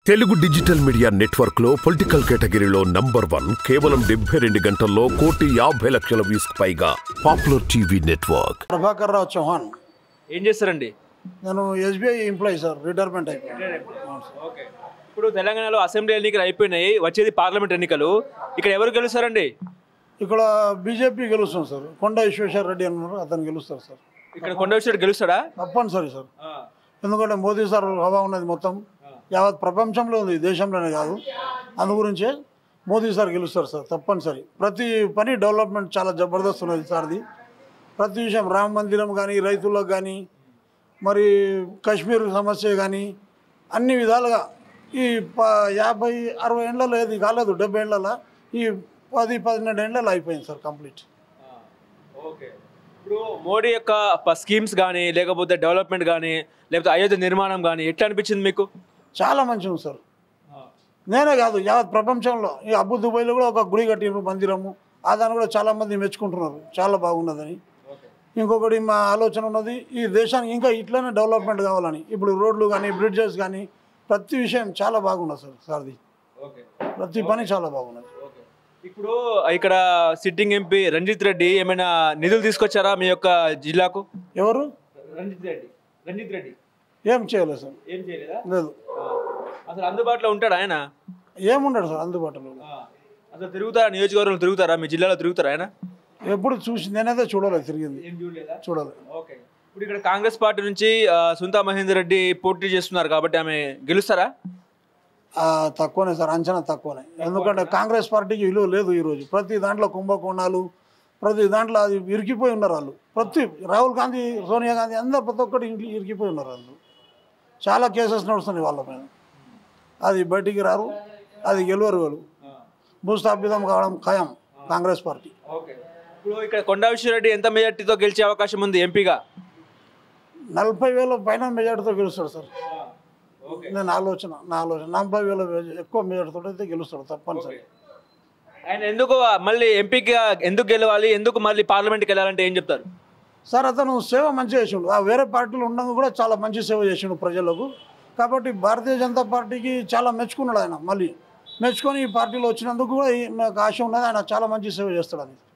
Telugu digital media network లో political కేటగిరీలో number one కేవలం డెబ్బై రెండు గంటల్లో కోటి యాభై లక్షల వ్యూస్ పైగా popular TV network Prabhakar Rao Chauhan ఏం చేస్తారండి నేను ఎస్బీఐ ఎంప్లాయీ సార్ రిటైర్మెంట్ అయిపోయాను ఓకే ఇప్పుడు తెలంగాణలో అసెంబ్లీ ఎన్నికలు అయిపోయినాయి వచ్చేది పార్లమెంట్ ఎన్నికలు ఇక్కడ ఎవరు గెలుస్తారండి ఇక్కడ బీజేపీ గెలుస్తుంది సార్ కొండ విశ్వేశ్వర రెడ్డి అన్నారు అతను గెలుస్తారు సార్ ఇక్కడ కొండ విషయాడు గెలుస్తాడా తప్పనిసరి సార్ ఎందుకంటే మోదీ సార్ హవా ఉన్నది మొత్తం యావత్ ప్రపంచంలో ఉంది దేశంలోనే కాదు అందు గురించే మోదీ సార్ గెలుస్తారు సార్ తప్పనిసరి ప్రతి పని డెవలప్మెంట్ చాలా జబర్దస్త్ ఉన్నది సార్ది ప్రతి విషయం రామ మందిరం కానీ రైతులకు కానీ మరి కాశ్మీర్ సమస్య కానీ అన్ని విధాలుగా ఈ ప యాభై అరవై ఏళ్ళలో ఏది కాలేదు డెబ్బై ఏళ్ళలో ఈ పది పన్నెండు ఏళ్ళలో అయిపోయింది సార్ కంప్లీట్ ఓకే ఇప్పుడు మోడీ యొక్క ప- స్కీమ్స్ కానీ లేకపోతే డెవలప్మెంట్ కానీ లేకపోతే అయోధ్య నిర్మాణం కానీ ఎట్లా అనిపించింది మీకు చాలా మంచిగా ఉంది సార్ నేనే కాదు యావత్ ప్రపంచంలో ఈ అబు దుబాయ్లో కూడా ఒక గుడి కట్టినారు మందిరము ఆ దాన్ని కూడా చాలా మంది మెచ్చుకుంటున్నారు చాలా బాగున్నదని ఇంకొకటి మా ఆలోచన ఉన్నది ఈ దేశానికి ఇంకా ఇట్లనే డెవలప్మెంట్ కావాలని ఇప్పుడు రోడ్లు కానీ బ్రిడ్జెస్ కానీ ప్రతి విషయం చాలా బాగున్నది సార్ సార్ది ఓకే ప్రతి పని చాలా బాగున్నది ఓకే ఇప్పుడు ఇక్కడ సిట్టింగ్ ఎంపీ రంజిత్ రెడ్డి ఏమైనా నిధులు తీసుకొచ్చారా మీ యొక్క జిల్లాకు ఎవరు రంజిత్ రెడ్డి రంజిత్ రెడ్డి ఏం చేయలేదు సార్ ఏం చేయలేదా లేదు అసలు అందుబాటులో ఉంటాడా ఆయన ఏముండడు సార్ అందుబాటులో అసలు తిరుగుతారా నియోజకవర్గంలో తిరుగుతారా మీ జిల్లాలో తిరుగుతారా ఆయన ఎప్పుడు చూసి నేనైతే చూడలేదు తిరిగింది ఏం చూడలేదా చూడలేదు ఓకే ఇప్పుడు ఇక్కడ కాంగ్రెస్ పార్టీ నుంచి ఆ, సునీతా మహేందర్ రెడ్డి పోటీ చేస్తున్నారు కాబట్టి ఆమె గెలుస్తారా ఆ, తక్కువనే సార్ అంచనా తక్కువనే ఎందుకంటే కాంగ్రెస్ పార్టీకి విలువ లేదు ఈరోజు ప్రతి దాంట్లో కుంభకోణాలు ప్రతి దాంట్లో అది ఇరికిపోయి ఉన్నారు వాళ్ళు ప్రతి రాహుల్ గాంధీ సోనియా గాంధీ అందరు ప్రతి ఒక్కటి ఇంట్లో ఇరికిపోయి ఉన్నారు వాళ్ళు చాలా కేసెస్ నడుస్తున్నాయి వాళ్ళ పైన అది బయటికి రారు అది గెలవరు వాళ్ళు భూస్థాపితం కావడం ఖాయం కాంగ్రెస్ పార్టీ ఓకే ఇప్పుడు ఇక్కడ కొండా విశ్వరెడ్డి ఎంత మెజార్టీతో గెలిచే అవకాశం ఉంది ఎంపీగా నలభై వేల పైన మెజార్టీతో గెలుస్తాడు సార్ ఓకే నేను ఆలోచన నా ఆలోచన నలభై వేల ఎక్కువ మెజార్టీతో అయితే గెలుస్తాడు తప్పనిసరి ఆయన ఎందుకు మళ్ళీ ఎంపీగా ఎందుకు గెలవాలి ఎందుకు మళ్ళీ పార్లమెంట్కి వెళ్ళాలంటే ఏం చెప్తారు సార్ అతను సేవ మంచిగా చేసిండు ఆ వేరే పార్టీలు ఉండగా కూడా చాలా మంచి సేవ చేసిండు ప్రజలకు కాబట్టి భారతీయ జనతా పార్టీకి చాలా మెచ్చుకున్నాడు ఆయన మళ్ళీ మెచ్చుకొని ఈ పార్టీలో వచ్చినందుకు కూడా ఈ- నాకు ఆశ ఉన్నది ఆయన చాలా మంచి సేవ చేస్తాడని